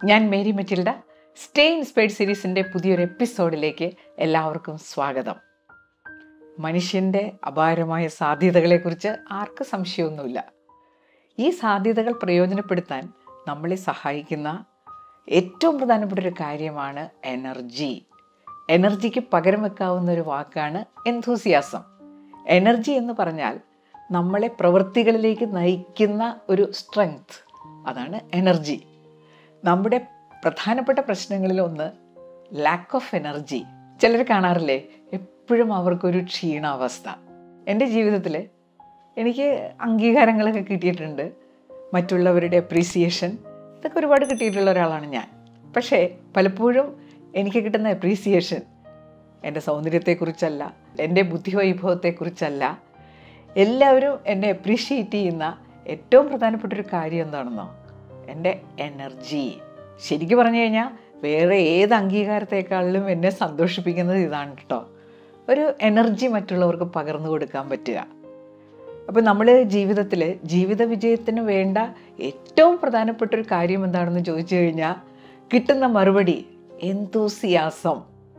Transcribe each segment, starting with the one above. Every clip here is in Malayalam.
ഞാൻ മേരി മറ്റിൽഡ സ്റ്റേ ഇൻസ്പയർഡ് സീരീസിൻ്റെ പുതിയൊരു എപ്പിസോഡിലേക്ക് എല്ലാവർക്കും സ്വാഗതം മനുഷ്യൻ്റെ അപാരമായ സാധ്യതകളെക്കുറിച്ച് ആർക്ക് സംശയമൊന്നുമില്ല ഈ സാധ്യതകൾ പ്രയോജനപ്പെടുത്താൻ നമ്മളെ സഹായിക്കുന്ന ഏറ്റവും പ്രധാനപ്പെട്ട ഒരു കാര്യമാണ് എനർജി എനർജിക്ക് പകരം വെക്കാവുന്ന ഒരു വാക്കാണ് എൻതൂസിയാസം എനർജി എന്ന് പറഞ്ഞാൽ നമ്മളെ പ്രവൃത്തികളിലേക്ക് നയിക്കുന്ന ഒരു സ്ട്രെങ്ത് അതാണ് എനർജി നമ്മുടെ പ്രധാനപ്പെട്ട പ്രശ്നങ്ങളിൽ ഒന്ന് ലാക്ക് ഓഫ് എനർജി ചിലർ കാണാറില്ലേ എപ്പോഴും അവർക്കൊരു ക്ഷീണാവസ്ഥ എൻ്റെ ജീവിതത്തിൽ എനിക്ക് അംഗീകാരങ്ങളൊക്കെ കിട്ടിയിട്ടുണ്ട് മറ്റുള്ളവരുടെ അപ്രീസിയേഷൻ ഇതൊക്കെ ഒരുപാട് കിട്ടിയിട്ടുള്ള ഒരാളാണ് ഞാൻ പക്ഷേ പലപ്പോഴും എനിക്ക് കിട്ടുന്ന അപ്രീസിയേഷൻ എൻ്റെ സൗന്ദര്യത്തെക്കുറിച്ചല്ല എൻ്റെ ബുദ്ധിവൈഭവത്തെക്കുറിച്ചല്ല എല്ലാവരും എന്നെ അപ്രീഷിയേറ്റ് ചെയ്യുന്ന ഏറ്റവും പ്രധാനപ്പെട്ട ഒരു കാര്യം എന്താണെന്നോ എൻ്റെ എനർജി ശരിക്കും പറഞ്ഞു കഴിഞ്ഞാൽ വേറെ ഏത് അംഗീകാരത്തെക്കാളിലും എന്നെ സന്തോഷിപ്പിക്കുന്നത് ഇതാണ് കേട്ടോ ഒരു എനർജി മറ്റുള്ളവർക്ക് പകർന്നു കൊടുക്കാൻ പറ്റുക അപ്പോൾ നമ്മൾ ജീവിതത്തിൽ ജീവിത വിജയത്തിന് വേണ്ട ഏറ്റവും പ്രധാനപ്പെട്ട ഒരു കാര്യം എന്താണെന്ന് ചോദിച്ചു കഴിഞ്ഞാൽ കിട്ടുന്ന മറുപടി എന്തൂസിയാസം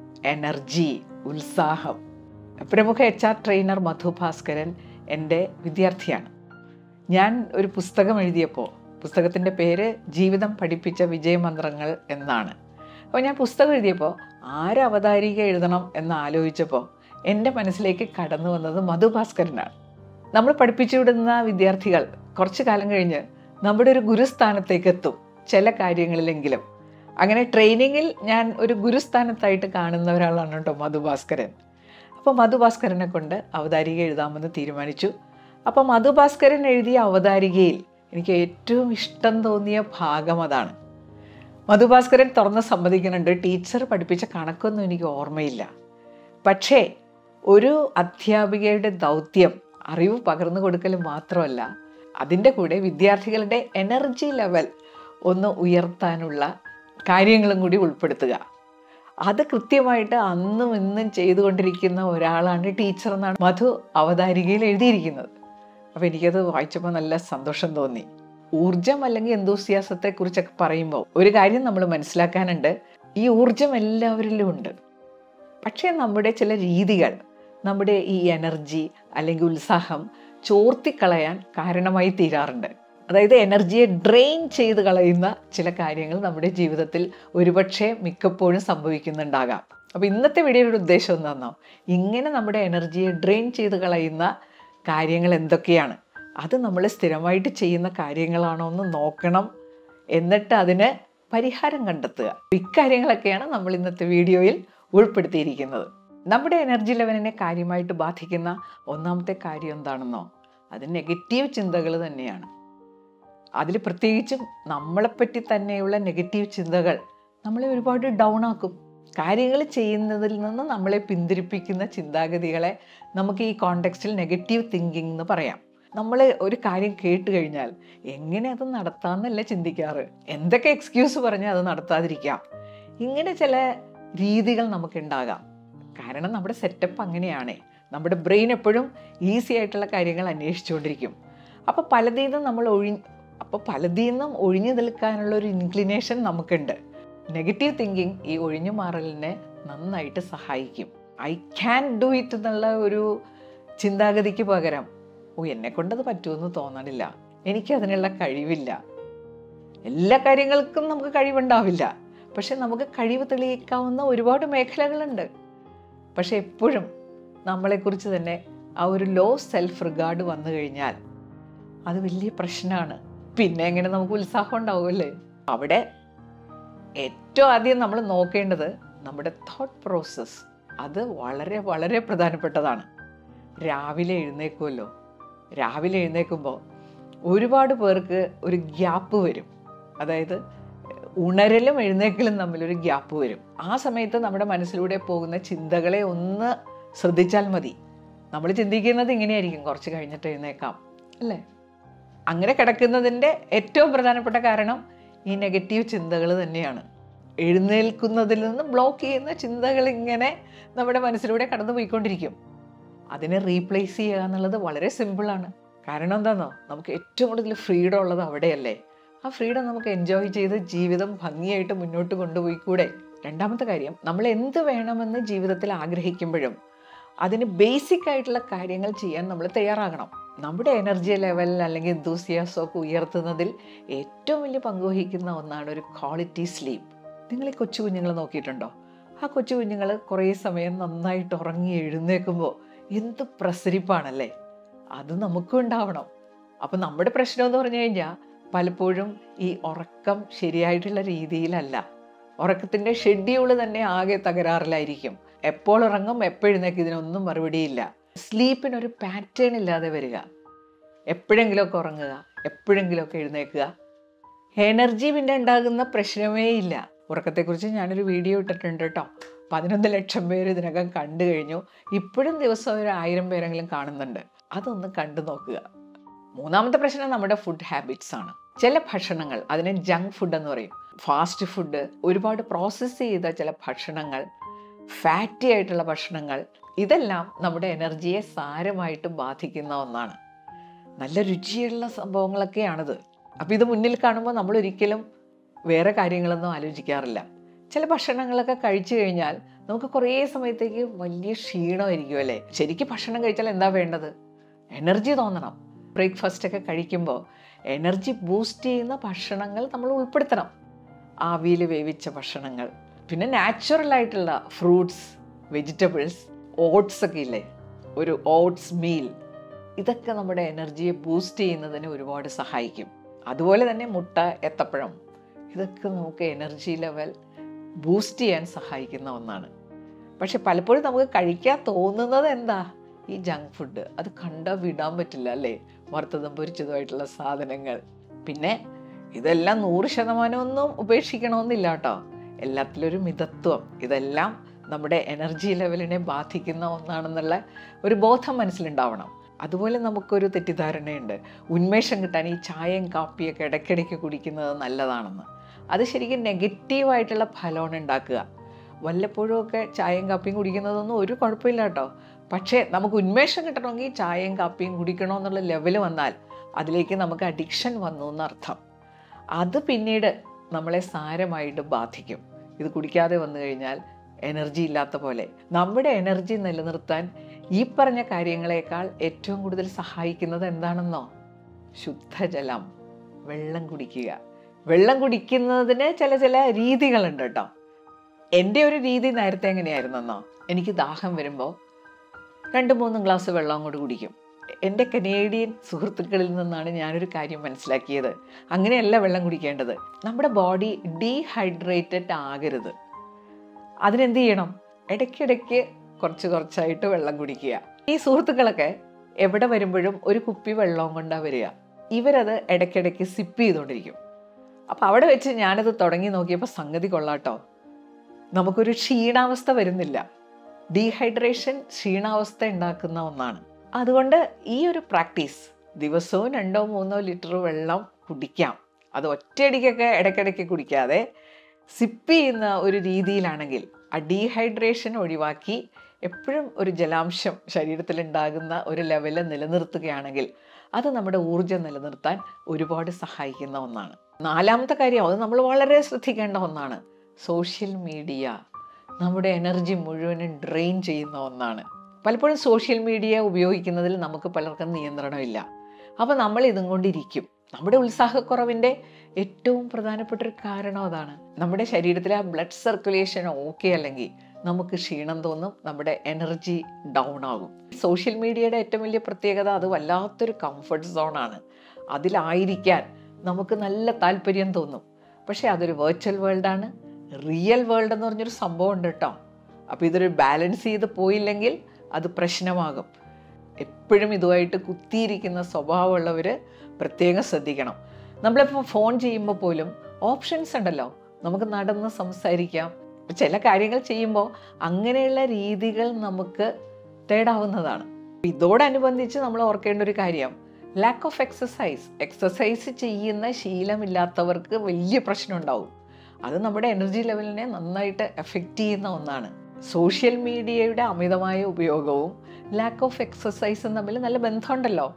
എനർജി ഉത്സാഹം പ്രമുഖ H R trainer Madhu Bhaskaran എൻ്റെ വിദ്യാർത്ഥിയാണ് ഞാൻ ഒരു പുസ്തകം എഴുതിയപ്പോൾ പുസ്തകത്തിൻ്റെ പേര് ജീവിതം പഠിപ്പിച്ച വിജയമന്ത്രങ്ങൾ എന്നാണ് അപ്പോൾ ഞാൻ പുസ്തകം എഴുതിയപ്പോൾ ആരവതാരിക എഴുതണം എന്ന് ആലോചിച്ചപ്പോൾ എൻ്റെ മനസ്സിലേക്ക് കടന്നു വന്നത് മധു ഭാസ്കരനാണ് നമ്മൾ പഠിപ്പിച്ചു വിടുന്ന വിദ്യാർത്ഥികൾ കുറച്ച് കാലം കഴിഞ്ഞ് നമ്മുടെ ഒരു ഗുരുസ്ഥാനത്തേക്ക് എത്തും ചില കാര്യങ്ങളിലെങ്കിലും അങ്ങനെ ട്രെയിനിങ്ങിൽ ഞാൻ ഒരു ഗുരുസ്ഥാനത്തായിട്ട് കാണുന്ന ഒരാളാണ് കേട്ടോ മധു ഭാസ്കരൻ അപ്പോൾ മധു ഭാസ്കരനെ കൊണ്ട് അവതാരിക എഴുതാമെന്ന് തീരുമാനിച്ചു അപ്പോൾ മധു ഭാസ്കരൻ എഴുതിയ അവതാരികയിൽ എനിക്ക് ഏറ്റവും ഇഷ്ടം തോന്നിയ ഭാഗം അതാണ് മധുഭാസ്കരൻ തുറന്ന് സമ്മതിക്കുന്നുണ്ട് ടീച്ചർ പഠിപ്പിച്ച കണക്കൊന്നും എനിക്ക് ഓർമ്മയില്ല പക്ഷേ ഒരു അധ്യാപികയുടെ ദൗത്യം അറിവ് പകർന്നു കൊടുക്കൽ മാത്രമല്ല അതിൻ്റെ കൂടെ വിദ്യാർത്ഥികളുടെ എനർജി ലെവൽ ഒന്ന് ഉയർത്താനുള്ള കാര്യങ്ങളും കൂടി ഉൾപ്പെടുത്തുക അത് കൃത്യമായിട്ട് അന്നും ഇന്നും ചെയ്തുകൊണ്ടിരിക്കുന്ന ഒരാളാണ് ടീച്ചർ എന്നാണ് മധു അവതാരികയിൽ എഴുതിയിരിക്കുന്നത് അപ്പോൾ എനിക്കത് വായിച്ചപ്പോൾ നല്ല സന്തോഷം തോന്നി ഊർജം അല്ലെങ്കിൽ എന്തൂസിയാസത്തെ കുറിച്ചൊക്കെ പറയുമ്പോൾ ഒരു കാര്യം നമ്മൾ മനസ്സിലാക്കാനുണ്ട് ഈ ഊർജം എല്ലാവരിലും ഉണ്ട് പക്ഷേ നമ്മുടെ ചില രീതികൾ നമ്മുടെ ഈ എനർജി അല്ലെങ്കിൽ ഉത്സാഹം ചോർത്തിക്കളയാൻ കാരണമായി തീരാറുണ്ട് അതായത് എനർജിയെ ഡ്രെയിൻ ചെയ്ത് കളയുന്ന ചില കാര്യങ്ങൾ നമ്മുടെ ജീവിതത്തിൽ ഒരുപക്ഷെ മിക്കപ്പോഴും സംഭവിക്കുന്നുണ്ടാകാം അപ്പോൾ ഇന്നത്തെ വീഡിയോയുടെ ഉദ്ദേശം എന്താണെന്നോ ഇങ്ങനെ നമ്മുടെ എനർജിയെ ഡ്രെയിൻ ചെയ്ത് കളയുന്ന കാര്യങ്ങൾ എന്തൊക്കെയാണ് അത് നമ്മൾ സ്ഥിരമായിട്ട് ചെയ്യുന്ന കാര്യങ്ങളാണോ എന്ന് നോക്കണം എന്നിട്ട് അതിന് പരിഹാരം കണ്ടെത്തുക ഇക്കാര്യങ്ങളൊക്കെയാണ് നമ്മൾ ഇന്നത്തെ വീഡിയോയിൽ ഉൾപ്പെടുത്തിയിരിക്കുന്നത് നമ്മുടെ എനർജി ലെവലിനെ കാര്യമായിട്ട് ബാധിക്കുന്ന ഒന്നാമത്തെ കാര്യം എന്താണെന്നോ അത് നെഗറ്റീവ് ചിന്തകൾ തന്നെയാണ് അതിൽ പ്രത്യേകിച്ചും നമ്മളെപ്പറ്റി തന്നെയുള്ള നെഗറ്റീവ് ചിന്തകൾ നമ്മളെ ഒരുപാട് ഡൗൺ ആക്കും കാര്യങ്ങൾ ചെയ്യുന്നതിൽ നിന്ന് നമ്മളെ പിന്തിരിപ്പിക്കുന്ന ചിന്താഗതികളെ നമുക്ക് ഈ കോണ്ടെക്സ്റ്റിൽ നെഗറ്റീവ് തിങ്കിങ് എന്ന് പറയാം നമ്മൾ ഒരു കാര്യം കേട്ട് കഴിഞ്ഞാൽ എങ്ങനെ അത് നടത്താമെന്നല്ല ചിന്തിക്കാറ് എന്തൊക്കെ എക്സ്ക്യൂസ് പറഞ്ഞാൽ അത് നടത്താതിരിക്കാം ഇങ്ങനെ ചില രീതികൾ നമുക്കുണ്ടാകാം കാരണം നമ്മുടെ സെറ്റപ്പ് അങ്ങനെയാണ് നമ്മുടെ ബ്രെയിൻ എപ്പോഴും ഈസി ആയിട്ടുള്ള കാര്യങ്ങൾ അന്വേഷിച്ചുകൊണ്ടിരിക്കും അപ്പോൾ പലതിൽ നിന്നും നമ്മൾ ഒഴി അപ്പോൾ പലതിൽ നിന്നും ഒഴിഞ്ഞു നിൽക്കാനുള്ള ഒരു ഇൻക്ലിനേഷൻ നമുക്കുണ്ട് നെഗറ്റീവ് തിങ്കിങ് ഈ ഒഴിഞ്ഞു മാറലിനെ നന്നായിട്ട് സഹായിക്കും ഐ ക്യാൻ ഡു ഇറ്റ് എന്നുള്ള ഒരു ചിന്താഗതിക്ക് പകരം ഓ എന്നെ കൊണ്ടത് പറ്റുമെന്ന് തോന്നണില്ല എനിക്ക് അതിനുള്ള കഴിവില്ല എല്ലാ കാര്യങ്ങൾക്കും നമുക്ക് കഴിവുണ്ടാവില്ല പക്ഷെ നമുക്ക് കഴിവ് തെളിയിക്കാവുന്ന ഒരുപാട് മേഖലകളുണ്ട് പക്ഷെ എപ്പോഴും നമ്മളെക്കുറിച്ച് തന്നെ ആ ഒരു ലോ സെൽഫ് റിഗാർഡ് വന്നു കഴിഞ്ഞാൽ അത് വലിയ പ്രശ്നമാണ് പിന്നെ എങ്ങനെ നമുക്ക് ഉത്സാഹം ഉണ്ടാവുമല്ലേ അവിടെ ഏറ്റവും ആദ്യം നമ്മൾ നോക്കേണ്ടത് നമ്മുടെ തോട്ട് പ്രോസസ്സ് അത് വളരെ വളരെ പ്രധാനപ്പെട്ടതാണ് രാവിലെ എഴുന്നേക്കുമല്ലോ രാവിലെ എഴുന്നേൽക്കുമ്പോൾ ഒരുപാട് പേർക്ക് ഒരു ഗ്യാപ്പ് വരും അതായത് ഉണരലും എഴുന്നേക്കലും തമ്മിലൊരു ഗ്യാപ്പ് വരും ആ സമയത്ത് നമ്മുടെ മനസ്സിലൂടെ പോകുന്ന ചിന്തകളെ ഒന്ന് ശ്രദ്ധിച്ചാൽ മതി നമ്മൾ ചിന്തിക്കുന്നത് ഇങ്ങനെയായിരിക്കും കുറച്ച് കഴിഞ്ഞിട്ട് എഴുന്നേക്കാം അല്ലേ അങ്ങനെ കിടക്കുന്നതിൻ്റെ ഏറ്റവും പ്രധാനപ്പെട്ട കാരണം ഈ നെഗറ്റീവ് ചിന്തകൾ തന്നെയാണ് എഴുന്നേൽക്കുന്നതിൽ നിന്ന് ബ്ലോക്ക് ചെയ്യുന്ന ചിന്തകൾ ഇങ്ങനെ നമ്മുടെ മനസ്സിലൂടെ കടന്നു പോയിക്കൊണ്ടിരിക്കും അതിനെ റീപ്ലേസ് ചെയ്യുക എന്നുള്ളത് വളരെ സിമ്പിളാണ് കാരണം എന്താണെന്നോ നമുക്ക് ഏറ്റവും കൂടുതൽ ഫ്രീഡം ഉള്ളത് അവിടെയല്ലേ ആ ഫ്രീഡം നമുക്ക് എൻജോയ് ചെയ്ത് ജീവിതം ഭംഗിയായിട്ട് മുന്നോട്ട് കൊണ്ടുപോയിക്കൂടെ രണ്ടാമത്തെ കാര്യം നമ്മൾ എന്ത് വേണമെന്ന് ജീവിതത്തിൽ ആഗ്രഹിക്കുമ്പോഴും അതിന് ബേസിക് ആയിട്ടുള്ള കാര്യങ്ങൾ ചെയ്യാൻ നമ്മൾ തയ്യാറാകണം നമ്മുടെ എനർജി ലെവൽ അല്ലെങ്കിൽ enthusiasm ഒക്കെ ഉയർത്തുന്നതിൽ ഏറ്റവും വലിയ പങ്കുവഹിക്കുന്ന ഒന്നാണ് ഒരു ക്വാളിറ്റി സ്ലീപ്പ് നിങ്ങൾ ഈ കൊച്ചു കുഞ്ഞുങ്ങൾ നോക്കിയിട്ടുണ്ടോ ആ കൊച്ചു കുഞ്ഞുങ്ങൾ കുറേ സമയം നന്നായിട്ട് ഉറങ്ങി എഴുന്നേൽക്കുമ്പോൾ എന്ത് പ്രസരിപ്പാണല്ലേ അത് നമുക്കും ഉണ്ടാവണം അപ്പം നമ്മുടെ പ്രശ്നം എന്ന് പറഞ്ഞു കഴിഞ്ഞാൽ പലപ്പോഴും ഈ ഉറക്കം ശരിയായിട്ടുള്ള രീതിയിലല്ല ഉറക്കത്തിൻ്റെ ഷെഡ്യൂൾ തന്നെ ആകെ തകരാറിലായിരിക്കും എപ്പോൾ ഉറങ്ങും എപ്പോഴുന്നേക്ക് ഇതിനൊന്നും മറുപടിയില്ല സ്ലീപ്പിനൊരു പാറ്റേൺ ഇല്ലാതെ വരിക എപ്പോഴെങ്കിലുമൊക്കെ ഉറങ്ങുക എപ്പോഴെങ്കിലുമൊക്കെ എഴുന്നേൽക്കുക എനർജി പിന്നെ ഉണ്ടാകുന്ന പ്രശ്നമേ ഇല്ല ഉറക്കത്തെക്കുറിച്ച് ഞാനൊരു വീഡിയോ ഇട്ടിട്ടുണ്ട് കേട്ടോ പതിനൊന്ന് ലക്ഷം പേര് ഇതിനകം കണ്ടു കഴിഞ്ഞു ഇപ്പോഴും ദിവസം ഒരു ആയിരം പേരെങ്കിലും കാണുന്നുണ്ട് അതൊന്ന് കണ്ടു നോക്കുക മൂന്നാമത്തെ പ്രശ്നം നമ്മുടെ ഫുഡ് ഹാബിറ്റ്സ് ആണ് ചില ഭക്ഷണങ്ങൾ അതിനെ ജങ്ക് ഫുഡ് എന്ന് പറയും ഫാസ്റ്റ് ഫുഡ് ഒരുപാട് പ്രോസസ്സ് ചെയ്ത ചില ഭക്ഷണങ്ങൾ ഫാറ്റി ആയിട്ടുള്ള ഭക്ഷണങ്ങൾ ഇതെല്ലാം നമ്മുടെ എനർജിയെ സാരമായിട്ട് ബാധിക്കുന്ന ഒന്നാണ് നല്ല രുചിയുള്ള സംഭവങ്ങളൊക്കെയാണിത് അപ്പോൾ ഇത് മുന്നിൽ കാണുമ്പോൾ നമ്മൾ ഒരിക്കലും വേറെ കാര്യങ്ങളൊന്നും ആലോചിക്കാറില്ല ചില ഭക്ഷണങ്ങളൊക്കെ കഴിച്ചു കഴിഞ്ഞാൽ നമുക്ക് കുറേ സമയത്തേക്ക് വലിയ ക്ഷീണമായിരിക്കും അല്ലേ ശരിക്കും ഭക്ഷണം കഴിച്ചാൽ എന്താ വേണ്ടത് എനർജി തോന്നണം ബ്രേക്ക്ഫാസ്റ്റ് ഒക്കെ കഴിക്കുമ്പോൾ എനർജി ബൂസ്റ്റ് ചെയ്യുന്ന ഭക്ഷണങ്ങൾ നമ്മൾ ഉൾപ്പെടുത്തണം ആവിയിൽ വേവിച്ച ഭക്ഷണങ്ങൾ പിന്നെ നാച്ചുറൽ ആയിട്ടുള്ള ഫ്രൂട്ട്സ് വെജിറ്റബിൾസ് ഓട്സ് ഒക്കെ ഇല്ലേ ഒരു ഓട്സ് മീൽ ഇതൊക്കെ നമ്മുടെ എനർജിയെ ബൂസ്റ്റ് ചെയ്യുന്നതിന് ഒരുപാട് സഹായിക്കും അതുപോലെ തന്നെ മുട്ട എത്തപ്പഴം ഇതൊക്കെ നമുക്ക് എനർജി ലെവൽ ബൂസ്റ്റ് ചെയ്യാൻ സഹായിക്കുന്ന ഒന്നാണ് പക്ഷെ പലപ്പോഴും നമുക്ക് കഴിക്കാൻ തോന്നുന്നത് എന്താ ഈ ജങ്ക് ഫുഡ് അത് കണ്ടാൽ വിടാൻ പറ്റില്ല അല്ലേ വറുത്തതും പൊരിച്ചതുമായിട്ടുള്ള സാധനങ്ങൾ പിന്നെ ഇതെല്ലാം നൂറ് ശതമാനമൊന്നും ഉപേക്ഷിക്കണമെന്നില്ല കേട്ടോ എല്ലാത്തിലൊരു മിതത്വം ഇതെല്ലാം നമ്മുടെ എനർജി ലെവലിനെ ബാധിക്കുന്ന ഒന്നാണെന്നുള്ള ഒരു ബോധം മനസ്സിലുണ്ടാവണം അതുപോലെ നമുക്കൊരു തെറ്റിദ്ധാരണയുണ്ട് ഉന്മേഷം കിട്ടാൻ ഈ ചായയും കാപ്പിയൊക്കെ ഇടയ്ക്കിടയ്ക്ക് കുടിക്കുന്നത് നല്ലതാണെന്ന് അത് ശരിക്കും നെഗറ്റീവായിട്ടുള്ള ഫലമാണ് ഉണ്ടാക്കുക വല്ലപ്പോഴും ഒക്കെ ചായയും കാപ്പിയും കുടിക്കുന്നതൊന്നും ഒരു കുഴപ്പമില്ല കേട്ടോ പക്ഷേ നമുക്ക് ഉന്മേഷം കിട്ടണമെങ്കിൽ ചായയും കാപ്പിയും കുടിക്കണമെന്നുള്ള ലെവൽ വന്നാൽ അതിലേക്ക് നമുക്ക് അഡിക്ഷൻ വന്നു എന്നർത്ഥം അത് പിന്നീട് നമ്മളെ സാരമായിട്ട് ബാധിക്കും ഇത് കുടിക്കാതെ വന്നു കഴിഞ്ഞാൽ എനർജി ഇല്ലാത്ത പോലെ നമ്മുടെ എനർജി നിലനിർത്താൻ ഈ പറഞ്ഞ കാര്യങ്ങളെക്കാൾ ഏറ്റവും കൂടുതൽ സഹായിക്കുന്നത് എന്താണെന്നോ ശുദ്ധജലം വെള്ളം കുടിക്കുക വെള്ളം കുടിക്കുന്നതിന് ചില ചില രീതികളുണ്ട് കേട്ടോ എൻ്റെ ഒരു രീതി നേരത്തെ എങ്ങനെയായിരുന്നെന്നോ എനിക്ക് ദാഹം വരുമ്പോൾ രണ്ട് മൂന്ന് ഗ്ലാസ് വെള്ളം അങ്ങോട്ട് കുടിക്കും എൻ്റെ കനേഡിയൻ സുഹൃത്തുക്കളിൽ നിന്നാണ് ഞാനൊരു കാര്യം മനസ്സിലാക്കിയത് അങ്ങനെയല്ല വെള്ളം കുടിക്കേണ്ടത് നമ്മുടെ ബോഡി ഡീഹൈഡ്രേറ്റഡ് ആകരുത് അതിനെന്ത് ചെയ്യണം ഇടയ്ക്കിടയ്ക്ക് കുറച്ച് കുറച്ചായിട്ട് വെള്ളം കുടിക്കുക ഈ സുഹൃത്തുക്കളൊക്കെ എവിടെ വരുമ്പോഴും ഒരു കുപ്പി വെള്ളവും കൊണ്ടാണ് വരിക ഇവരത് ഇടയ്ക്കിടയ്ക്ക് സിപ്പ് ചെയ്തുകൊണ്ടിരിക്കും അപ്പോൾ അവിടെ വെച്ച് ഞാനത് തുടങ്ങി നോക്കിയപ്പോൾ സംഗതി കൊള്ളാട്ടോ നമുക്കൊരു ക്ഷീണാവസ്ഥ വരുന്നില്ല ഡീഹൈഡ്രേഷൻ ക്ഷീണാവസ്ഥ ഉണ്ടാക്കുന്ന ഒന്നാണ് അതുകൊണ്ട് ഈ ഒരു പ്രാക്ടീസ് ദിവസവും രണ്ടോ മൂന്നോ ലിറ്റർ വെള്ളം കുടിക്കാം അത് ഒറ്റയടിക്കൊക്കെ ഇടയ്ക്കിടയ്ക്ക് കുടിക്കാതെ സിപ്പ് ചെയ്യുന്ന ഒരു രീതിയിലാണെങ്കിൽ ആ ഡീഹൈഡ്രേഷൻ ഒഴിവാക്കി എപ്പോഴും ഒരു ജലാംശം ശരീരത്തിൽ ഉണ്ടാകുന്ന ഒരു ലെവല് നിലനിർത്തുകയാണെങ്കിൽ അത് നമ്മുടെ ഊർജ്ജം നിലനിർത്താൻ ഒരുപാട് സഹായിക്കുന്ന ഒന്നാണ് നാലാമത്തെ കാര്യം അത് നമ്മൾ വളരെ ശ്രദ്ധിക്കേണ്ട ഒന്നാണ് സോഷ്യൽ മീഡിയ നമ്മുടെ എനർജി മുഴുവനും ഡ്രെയിൻ ചെയ്യുന്ന ഒന്നാണ് പലപ്പോഴും സോഷ്യൽ മീഡിയ ഉപയോഗിക്കുന്നതിൽ നമുക്ക് പലർക്കും നിയന്ത്രണമില്ല അപ്പോൾ നമ്മൾ ഇതും കൊണ്ടിരിക്കും നമ്മുടെ ഉത്സാഹക്കുറവിൻ്റെ ഏറ്റവും പ്രധാനപ്പെട്ട ഒരു കാരണം അതാണ് നമ്മുടെ ശരീരത്തിലെ ആ ബ്ലഡ് സർക്കുലേഷൻ ഓക്കെ അല്ലെങ്കിൽ നമുക്ക് ക്ഷീണം തോന്നും നമ്മുടെ എനർജി ഡൗൺ ആകും സോഷ്യൽ മീഡിയയുടെ ഏറ്റവും വലിയ പ്രത്യേകത അത് വല്ലാത്തൊരു കംഫർട്ട് സോണാണ് അതിലായിരിക്കാൻ നമുക്ക് നല്ല താല്പര്യം തോന്നും പക്ഷേ അതൊരു വെർച്വൽ വേൾഡാണ് റിയൽ വേൾഡ് എന്ന് പറഞ്ഞൊരു സംഭവം ഉണ്ട് കേട്ടോ അപ്പോൾ ഇതൊരു ബാലൻസ് ചെയ്ത് പോയില്ലെങ്കിൽ അത് പ്രശ്നമാകും എപ്പോഴും ഇതുമായിട്ട് കുത്തിയിരിക്കുന്ന സ്വഭാവമുള്ളവർ പ്രത്യേകം ശ്രദ്ധിക്കണം നമ്മളിപ്പോൾ ഫോൺ ചെയ്യുമ്പോൾ പോലും ഓപ്ഷൻസ് ഉണ്ടല്ലോ നമുക്ക് നടന്ന് സംസാരിക്കാം ചില കാര്യങ്ങൾ ചെയ്യുമ്പോൾ അങ്ങനെയുള്ള രീതികൾ നമുക്ക് തേടാവുന്നതാണ് ഇതോടനുബന്ധിച്ച് നമ്മൾ ഓർക്കേണ്ട ഒരു കാര്യം ലാക്ക് ഓഫ് എക്സസൈസ് എക്സസൈസ് ചെയ്യുന്ന ശീലമില്ലാത്തവർക്ക് വലിയ പ്രശ്നം ഉണ്ടാവും അത് നമ്മുടെ എനർജി ലെവലിനെ നന്നായിട്ട് എഫക്റ്റ് ചെയ്യുന്ന ഒന്നാണ് സോഷ്യൽ മീഡിയയുടെ അമിതമായ ഉപയോഗവും ലാക്ക് ഓഫ് എക്സസൈസും തമ്മിൽ നല്ല ബന്ധമുണ്ടല്ലോ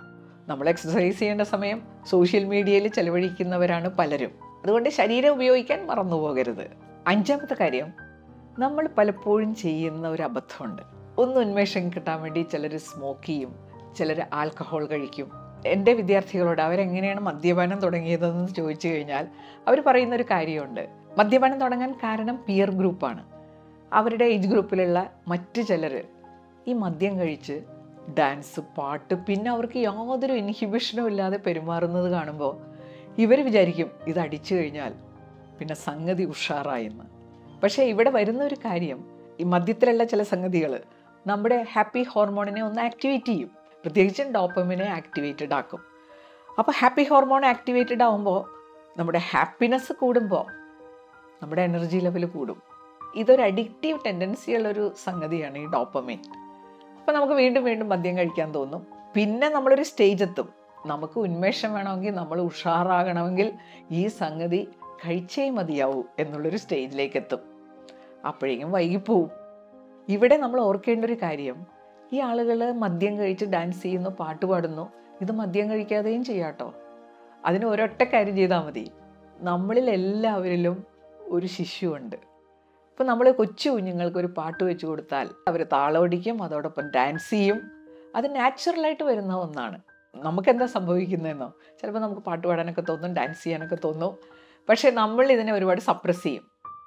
നമ്മൾ എക്സസൈസ് ചെയ്യേണ്ട സമയം സോഷ്യൽ മീഡിയയിൽ ചെലവഴിക്കുന്നവരാണ് പലരും അതുകൊണ്ട് ശരീരം ഉപയോഗിക്കാൻ മറന്നു പോകരുത് അഞ്ചാമത്തെ കാര്യം നമ്മൾ പലപ്പോഴും ചെയ്യുന്ന ഒരു അബദ്ധമുണ്ട് ഒന്ന് ഉന്മേഷം കിട്ടാൻ വേണ്ടി ചിലർ സ്മോക്ക് ചെയ്യും ചിലർ ആൽക്കഹോൾ കഴിക്കും എൻ്റെ വിദ്യാർത്ഥികളോട് അവരെങ്ങനെയാണ് മദ്യപാനം തുടങ്ങിയതെന്ന് ചോദിച്ചു കഴിഞ്ഞാൽ അവർ പറയുന്ന ഒരു കാര്യമുണ്ട് മദ്യപാനം തുടങ്ങാൻ കാരണം പിയർ ഗ്രൂപ്പാണ് അവരുടെ ഏജ് ഗ്രൂപ്പിലുള്ള മറ്റ് ചിലർ ഈ മദ്യം കഴിച്ച് ഡാൻസ് പാട്ട് പിന്നെ അവർക്ക് യാതൊരു ഇൻഹിബിഷനും ഇല്ലാതെ പെരുമാറുന്നത് കാണുമ്പോൾ ഇവർ വിചാരിക്കും ഇത് അടിച്ചു കഴിഞ്ഞാൽ പിന്നെ സംഗതി ഉഷാറായെന്ന് പക്ഷേ ഇവിടെ വരുന്ന ഒരു കാര്യം ഈ മദ്യത്തിലുള്ള ചില സംഗതികൾ നമ്മുടെ ഹാപ്പി ഹോർമോണിനെ ഒന്ന് ആക്ടിവേറ്റ് ചെയ്യും പ്രത്യേകിച്ചും ഡോപ്പമിനെ ആക്ടിവേറ്റഡ് ആക്കും അപ്പോൾ ഹാപ്പി ഹോർമോൺ ആക്ടിവേറ്റഡ് ആകുമ്പോൾ നമ്മുടെ ഹാപ്പിനെസ് കൂടുമ്പോൾ നമ്മുടെ എനർജി ലെവൽ കൂടും ഇതൊരു അഡിക്റ്റീവ് ടെൻഡൻസി ഉള്ളൊരു സംഗതിയാണ് ഈ ഡോപ്പമിൻ അപ്പോൾ നമുക്ക് വീണ്ടും വീണ്ടും മദ്യം കഴിക്കാൻ തോന്നും പിന്നെ നമ്മളൊരു സ്റ്റേജ് എത്തും നമുക്ക് ഉന്മേഷം വേണമെങ്കിൽ നമ്മൾ ഉഷാറാകണമെങ്കിൽ ഈ സംഗതി കഴിച്ചേ മതിയാവൂ എന്നുള്ളൊരു സ്റ്റേജിലേക്ക് എത്തും അപ്പോഴേക്കും വൈകിപ്പോവും ഇവിടെ നമ്മൾ ഓർക്കേണ്ട ഒരു കാര്യം ഈ ആളുകൾ മദ്യം കഴിച്ച് ഡാൻസ് ചെയ്യുന്നു പാട്ട് പാടുന്നു ഇത് മദ്യം കഴിക്കാതെയും ചെയ്യാട്ടോ അതിന് ഒരൊറ്റ കാര്യം ചെയ്താൽ മതി നമ്മളിൽ എല്ലാവരിലും ഒരു ശിശുവുണ്ട് ഇപ്പം നമ്മൾ കൊച്ചു കുഞ്ഞുങ്ങൾക്ക് ഒരു പാട്ട് വെച്ച് കൊടുത്താൽ അവർ താളമടിക്കും അതോടൊപ്പം ഡാൻസ് ചെയ്യും അത് നാച്ചുറലായിട്ട് വരുന്ന ഒന്നാണ് നമുക്കെന്താ സംഭവിക്കുന്നതെന്നോ ചിലപ്പോൾ നമുക്ക് പാട്ട് പാടാനൊക്കെ തോന്നും ഡാൻസ് ചെയ്യാനൊക്കെ തോന്നും പക്ഷേ നമ്മൾ ഇതിനെ ഒരുപാട് സപ്രസ് ചെയ്യും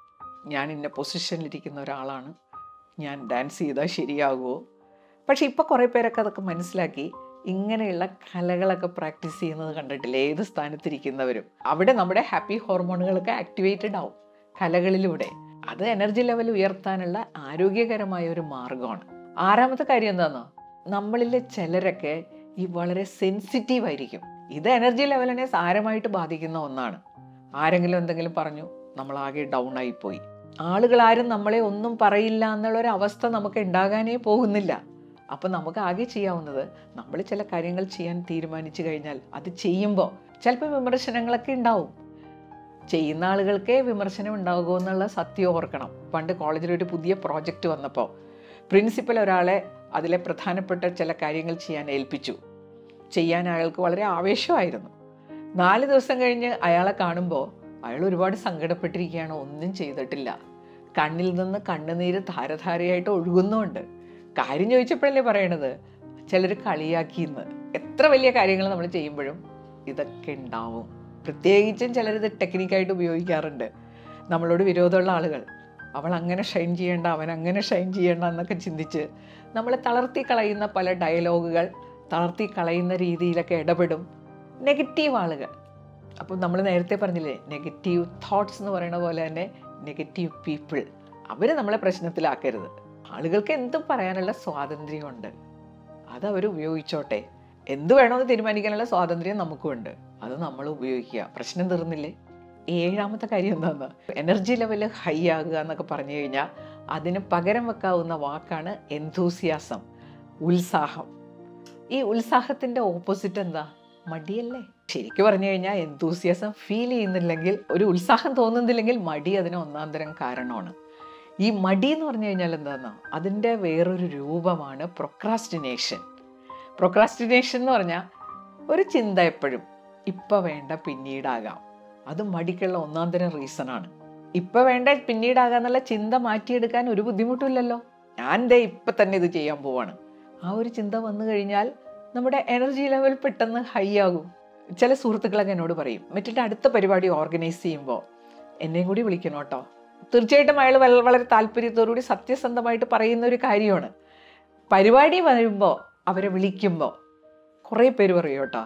ഞാൻ ഇന്ന പൊസിഷനിലിരിക്കുന്ന ഒരാളാണ് ഞാൻ ഡാൻസ് ചെയ്താൽ ശരിയാകുമോ പക്ഷേ ഇപ്പോൾ കുറേ പേരൊക്കെ അതൊക്കെ മനസ്സിലാക്കി ഇങ്ങനെയുള്ള കലകളൊക്കെ പ്രാക്ടീസ് ചെയ്യുന്നത് കണ്ടിട്ടില്ല ഏത് സ്ഥാനത്തിരിക്കുന്നവരും അവിടെ നമ്മുടെ ഹാപ്പി ഹോർമോണുകളൊക്കെ ആക്ടിവേറ്റഡ് ആവും കലകളിലൂടെ അത് എനർജി ലെവൽ ഉയർത്താനുള്ള ആരോഗ്യകരമായ ഒരു മാർഗമാണ് ആറാമത്തെ കാര്യം എന്താണെന്നോ നമ്മളിലെ ചിലരൊക്കെ ഈ വളരെ സെൻസിറ്റീവ് ആയിരിക്കും ഇത് എനർജി ലെവലിനെ സാരമായിട്ട് ബാധിക്കുന്ന ഒന്നാണ് ആരെങ്കിലും എന്തെങ്കിലും പറഞ്ഞു നമ്മളാകെ ഡൗൺ ആയിപ്പോയി ആളുകൾ ആരും നമ്മളെ ഒന്നും പറയില്ല എന്നുള്ളൊരു അവസ്ഥ നമുക്ക് ഉണ്ടാകാനേ പോകുന്നില്ല അപ്പം നമുക്ക് ആകെ ചെയ്യാവുന്നത് നമ്മൾ ചില കാര്യങ്ങൾ ചെയ്യാൻ തീരുമാനിച്ചു കഴിഞ്ഞാൽ അത് ചെയ്യുമ്പോൾ ചിലപ്പോൾ വിമർശനങ്ങളൊക്കെ ഉണ്ടാവും ചെയ്യുന്ന ആളുകൾക്കേ വിമർശനം ഉണ്ടാകുമോ എന്നുള്ള സത്യം ഓർക്കണം പണ്ട് കോളേജിൽ ഒരു പുതിയ പ്രോജക്റ്റ് വന്നപ്പോൾ പ്രിൻസിപ്പൽ ഒരാളെ അതിലെ പ്രധാനപ്പെട്ട ചില കാര്യങ്ങൾ ചെയ്യാൻ ഏൽപ്പിച്ചു ചെയ്യാൻ അയാൾക്ക് വളരെ ആവേശമായിരുന്നു നാല് ദിവസം കഴിഞ്ഞ് അയാളെ കാണുമ്പോൾ അയാൾ ഒരുപാട് സങ്കടപ്പെട്ടിരിക്കുകയാണ് ഒന്നും ചെയ്തിട്ടില്ല കണ്ണിൽ നിന്ന് കണ്ണുനീര് ധാരധാരയായിട്ട് ഒഴുകുന്നുമുണ്ട് കാര്യം ചോദിച്ചപ്പോഴല്ലേ പറയണത് ചിലർ കളിയാക്കിയെന്ന് എത്ര വലിയ കാര്യങ്ങൾ നമ്മൾ ചെയ്യുമ്പോഴും ഇതൊക്കെ ഉണ്ടാവും പ്രത്യേകിച്ചും ചിലരിത് ടെക്നിക്കായിട്ട് ഉപയോഗിക്കാറുണ്ട് നമ്മളോട് വിരോധമുള്ള ആളുകൾ അവൾ അങ്ങനെ ഷൈൻ ചെയ്യേണ്ട അവൻ അങ്ങനെ ഷൈൻ ചെയ്യേണ്ട എന്നൊക്കെ ചിന്തിച്ച് നമ്മളെ തളർത്തി കളയുന്ന പല ഡയലോഗുകൾ തളർത്തി കളയുന്ന രീതിയിലൊക്കെ ഇടപെടും നെഗറ്റീവ് ആളുകൾ അപ്പോൾ നമ്മൾ നേരത്തെ പറഞ്ഞില്ലേ നെഗറ്റീവ് തോട്ട്സ് എന്ന് പറയുന്ന പോലെ തന്നെ നെഗറ്റീവ് പീപ്പിൾ അവർ നമ്മളെ പ്രശ്നത്തിലാക്കരുത് ആളുകൾക്ക് എന്തും പറയാനുള്ള സ്വാതന്ത്ര്യമുണ്ട് അത് അവർ ഉപയോഗിച്ചോട്ടെ എന്ത് വേണമെന്ന് തീരുമാനിക്കാനുള്ള സ്വാതന്ത്ര്യം നമുക്കുമുണ്ട് അത് നമ്മൾ ഉപയോഗിക്കുക പ്രശ്നം തീർന്നില്ലേ ഏഴാമത്തെ കാര്യം എന്താണെന്ന് എനർജി ലെവൽ ഹൈ ആകുക എന്നൊക്കെ പറഞ്ഞു കഴിഞ്ഞാൽ അതിന് പകരം വെക്കാവുന്ന വാക്കാണ് എൻതൂസിയാസം ഉത്സാഹം ഈ ഉത്സാഹത്തിൻ്റെ ഓപ്പോസിറ്റ് എന്താ മടിയല്ലേ ശരിക്കും പറഞ്ഞു കഴിഞ്ഞാൽ എന്തൂസിയാസം ഫീൽ ചെയ്യുന്നില്ലെങ്കിൽ ഒരു ഉത്സാഹം തോന്നുന്നില്ലെങ്കിൽ മടി അതിന് ഒന്നാം തരം കാരണമാണ് ഈ മടി എന്ന് പറഞ്ഞു കഴിഞ്ഞാൽ എന്താണെന്നോ അതിൻ്റെ വേറൊരു രൂപമാണ് പ്രൊക്രാസ്റ്റിനേഷൻ പ്രൊക്രാസ്റ്റിനേഷൻ എന്ന് പറഞ്ഞാൽ ഒരു ചിന്ത എപ്പോഴും ഇപ്പം വേണ്ട പിന്നീടാകാം അത് മടിക്കുള്ള ഒന്നാം തരം റീസണാണ് ഇപ്പം വേണ്ട പിന്നീടാകാം എന്നുള്ള ചിന്ത മാറ്റിയെടുക്കാൻ ഒരു ബുദ്ധിമുട്ടില്ലല്ലോ ഞാൻ ദേ ഇപ്പം തന്നെ ഇത് ചെയ്യാൻ പോവാണ് ആ ഒരു ചിന്ത വന്നു കഴിഞ്ഞാൽ നമ്മുടെ എനർജി ലെവൽ പെട്ടെന്ന് ഹൈ ആകും ചില സുഹൃത്തുക്കളൊക്കെ എന്നോട് പറയും മറ്റിട്ട് അടുത്ത പരിപാടി ഓർഗനൈസ് ചെയ്യുമ്പോൾ എന്നെയും കൂടി വിളിക്കണം കേട്ടോ തീർച്ചയായിട്ടും അയാൾ വളരെ താല്പര്യത്തോടുകൂടി സത്യസന്ധമായിട്ട് പറയുന്ന ഒരു കാര്യമാണ് പരിപാടി വരുമ്പോൾ അവരെ വിളിക്കുമ്പോൾ കുറേ പേര് പറയും കേട്ടോ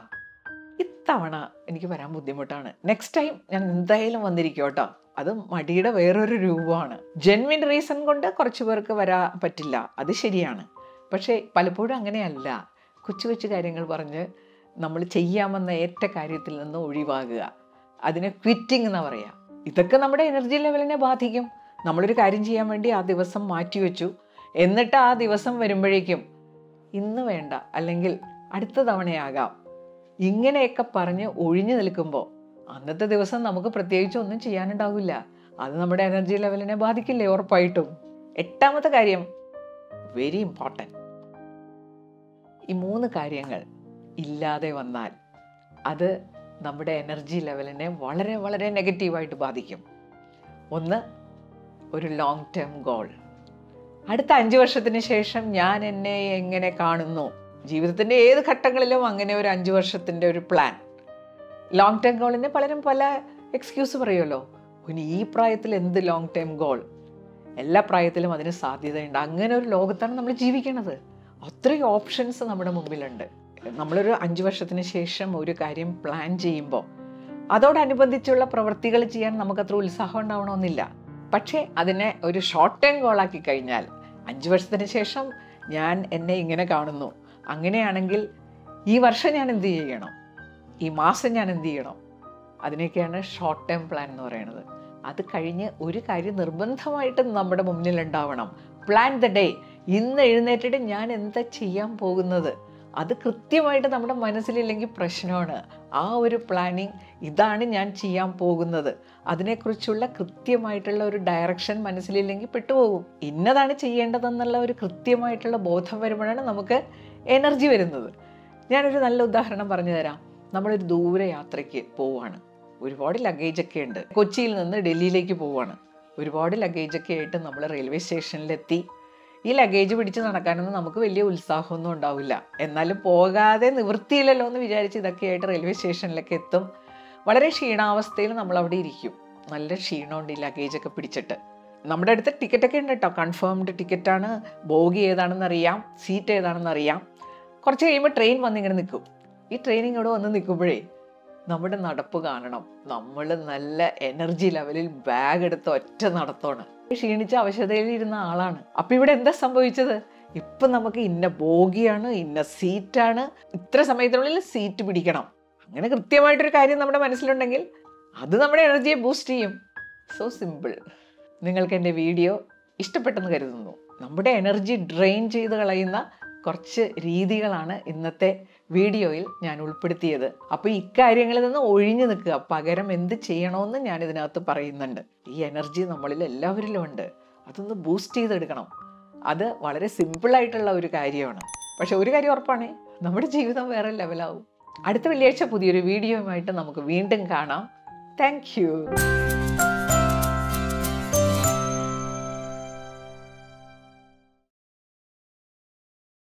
ഇത്തവണ എനിക്ക് വരാൻ ബുദ്ധിമുട്ടാണ് നെക്സ്റ്റ് ടൈം ഞാൻ എന്തായാലും വന്നിരിക്കും കേട്ടോ അത് മടിയുടെ വേറൊരു രൂപമാണ് ജെൻവിൻ റീസൺ കൊണ്ട് കുറച്ച് പേർക്ക് വരാൻ പറ്റില്ല അത് ശരിയാണ് പക്ഷേ പലപ്പോഴും അങ്ങനെയല്ല കൊച്ചു കൊച്ചു കാര്യങ്ങൾ പറഞ്ഞ് നമ്മൾ ചെയ്യാമെന്ന ഏറ്റ കാര്യത്തിൽ നിന്ന് ഒഴിവാകുക അതിനെ ക്വിറ്റിംഗ് എന്ന് പറയുക ഇതൊക്കെ നമ്മുടെ എനർജി ലെവലിനെ ബാധിക്കും നമ്മളൊരു കാര്യം ചെയ്യാൻ വേണ്ടി ആ ദിവസം മാറ്റിവെച്ചു എന്നിട്ട് ആ ദിവസം വരുമ്പോഴേക്കും ഇന്ന് വേണ്ട അല്ലെങ്കിൽ അടുത്ത തവണയാകാം ഇങ്ങനെയൊക്കെ പറഞ്ഞ് ഒഴിഞ്ഞു നിൽക്കുമ്പോൾ അന്നത്തെ ദിവസം നമുക്ക് പ്രത്യേകിച്ച് ഒന്നും ചെയ്യാനുണ്ടാവില്ല അത് നമ്മുടെ എനർജി ലെവലിനെ ബാധിക്കില്ലേ ഉറപ്പായിട്ടും എട്ടാമത്തെ കാര്യം വെരി ഇമ്പോർട്ടൻറ്റ് ഈ മൂന്ന് കാര്യങ്ങൾ ഇല്ലാതെ വന്നാൽ അത് നമ്മുടെ എനർജി ലെവലിനെ വളരെ വളരെ നെഗറ്റീവായിട്ട് ബാധിക്കും ഒന്ന് ഒരു ലോങ് ടേം ഗോൾ അടുത്ത അഞ്ച് വർഷത്തിന് ശേഷം ഞാൻ എന്നെ എങ്ങനെ കാണുന്നു ജീവിതത്തിൻ്റെ ഏത് ഘട്ടങ്ങളിലും അങ്ങനെ ഒരു അഞ്ച് വർഷത്തിൻ്റെ ഒരു പ്ലാൻ ലോങ് ടേം ഗോളിന് പലരും പല എക്സ്ക്യൂസ് പറയുമല്ലോ ഇനി ഈ പ്രായത്തിൽ എന്ത് ലോങ് ടേം ഗോൾ എല്ലാ പ്രായത്തിലും അതിന് സാധ്യതയുണ്ട് അങ്ങനെ ഒരു ലോകത്താണ് നമ്മൾ ജീവിക്കുന്നത് അത്രയും ഓപ്ഷൻസ് നമ്മുടെ മുമ്പിലുണ്ട് നമ്മളൊരു അഞ്ച് വർഷത്തിന് ശേഷം ഒരു കാര്യം പ്ലാൻ ചെയ്യുമ്പോൾ അതോടനുബന്ധിച്ചുള്ള പ്രവൃത്തികൾ ചെയ്യാൻ നമുക്കത്ര ഉത്സാഹം ഉണ്ടാവണമെന്നില്ല പക്ഷേ അതിനെ ഒരു ഷോർട്ട് ടൈം ഗോളാക്കി കഴിഞ്ഞാൽ അഞ്ച് വർഷത്തിന് ശേഷം ഞാൻ എന്നെ ഇങ്ങനെ കാണുന്നു അങ്ങനെയാണെങ്കിൽ ഈ വർഷം ഞാൻ എന്ത് ചെയ്യണം ഈ മാസം ഞാൻ എന്ത് ചെയ്യണം അതിനൊക്കെയാണ് ഷോർട്ട് ടൈം പ്ലാൻ എന്ന് പറയുന്നത് അത് കഴിഞ്ഞ് ഒരു കാര്യം നിർബന്ധമായിട്ടും നമ്മുടെ മുന്നിൽ ഉണ്ടാവണം പ്ലാൻ ദ ഡേ ഇന്ന് എഴുന്നേറ്റിട്ട് ഞാൻ എന്താ ചെയ്യാൻ പോകുന്നത് അത് കൃത്യമായിട്ട് നമ്മുടെ മനസ്സിലില്ലെങ്കിൽ പ്രശ്നമാണ് ആ ഒരു പ്ലാനിങ് ഇതാണ് ഞാൻ ചെയ്യാൻ പോകുന്നത് അതിനെക്കുറിച്ചുള്ള കൃത്യമായിട്ടുള്ള ഒരു ഡയറക്ഷൻ മനസ്സിലില്ലെങ്കിൽ പെട്ടുപോകും ഇന്നതാണ് ചെയ്യേണ്ടതെന്നുള്ള ഒരു കൃത്യമായിട്ടുള്ള ബോധം വരുമ്പോഴാണ് നമുക്ക് എനർജി വരുന്നത് ഞാനൊരു നല്ല ഉദാഹരണം പറഞ്ഞു തരാം നമ്മളൊരു ദൂര യാത്രയ്ക്ക് പോവുകയാണ് ഒരുപാട് ലഗേജൊക്കെ ഉണ്ട് കൊച്ചിയിൽ നിന്ന് ഡൽഹിയിലേക്ക് പോവുകയാണ് ഒരുപാട് ലഗേജൊക്കെ ആയിട്ട് നമ്മൾ റെയിൽവേ സ്റ്റേഷനിലെത്തി ഈ ലഗേജ് പിടിച്ച് നടക്കാനൊന്നും നമുക്ക് വലിയ ഉത്സാഹമൊന്നും ഉണ്ടാവില്ല എന്നാലും പോകാതെ നിവൃത്തിയില്ലല്ലോ എന്ന് വിചാരിച്ച് ഇതൊക്കെ ആയിട്ട് റെയിൽവേ സ്റ്റേഷനിലൊക്കെ എത്തും വളരെ ക്ഷീണാവസ്ഥയിൽ നമ്മൾ അവിടെ ഇരിക്കും നല്ല ക്ഷീണമുണ്ട് ഈ ലഗേജൊക്കെ പിടിച്ചിട്ട് നമ്മുടെ അടുത്ത് ടിക്കറ്റൊക്കെ ഉണ്ട് കേട്ടോ കൺഫേംഡ് ടിക്കറ്റാണ് ബോഗി ഏതാണെന്ന് അറിയാം സീറ്റ് ഏതാണെന്ന് അറിയാം കുറച്ച് കഴിയുമ്പോൾ ട്രെയിൻ വന്നിങ്ങനെ നിൽക്കും ഈ ട്രെയിൻ ഇങ്ങോട്ട് വന്ന് നിൽക്കുമ്പോഴേ നമ്മുടെ നടപ്പ് കാണണം നമ്മൾ നല്ല എനർജി ലെവലിൽ ബാഗ് എടുത്ത് ഒറ്റ നടത്തമാണ് ക്ഷീണിച്ച അവശതയിൽ ഇരുന്ന ആളാണ് അപ്പൊ ഇവിടെ എന്താ സംഭവിച്ചത് ഇപ്പൊ നമുക്ക് ഇന്ന ബോഗിയാണ് ഇന്ന സീറ്റാണ് ഇത്ര സമയത്തിനുള്ളിൽ സീറ്റ് പിടിക്കണം അങ്ങനെ കൃത്യമായിട്ടൊരു കാര്യം നമ്മുടെ മനസ്സിലുണ്ടെങ്കിൽ അത് നമ്മുടെ എനർജിയെ ബൂസ്റ്റ് ചെയ്യും സോ സിമ്പിൾ നിങ്ങൾക്ക് എൻ്റെ വീഡിയോ ഇഷ്ടപ്പെട്ടെന്ന് കരുതുന്നു നമ്മുടെ എനർജി ഡ്രെയിൻ ചെയ്ത് കളയുന്ന കുറച്ച് രീതികളാണ് ഇന്നത്തെ വീഡിയോയിൽ ഞാൻ ഉൾപ്പെടുത്തിയത് അപ്പോൾ ഇക്കാര്യങ്ങളിൽ നിന്ന് ഒഴിഞ്ഞു നിൽക്കുക പകരം എന്ത് ചെയ്യണമെന്ന് ഞാൻ ഇതിനകത്ത് പറയുന്നുണ്ട് ഈ എനർജി നമ്മളിൽ എല്ലാവരിലും ഉണ്ട് അതൊന്ന് ബൂസ്റ്റ് ചെയ്തെടുക്കണം അത് വളരെ സിമ്പിളായിട്ടുള്ള ഒരു കാര്യമാണ് പക്ഷെ ഒരു കാര്യം ഉറപ്പാണേ നമ്മുടെ ജീവിതം വേറെ ലെവലാവും അടുത്ത വെള്ളിയാഴ്ച പുതിയൊരു വീഡിയോയുമായിട്ട് നമുക്ക് വീണ്ടും കാണാം താങ്ക്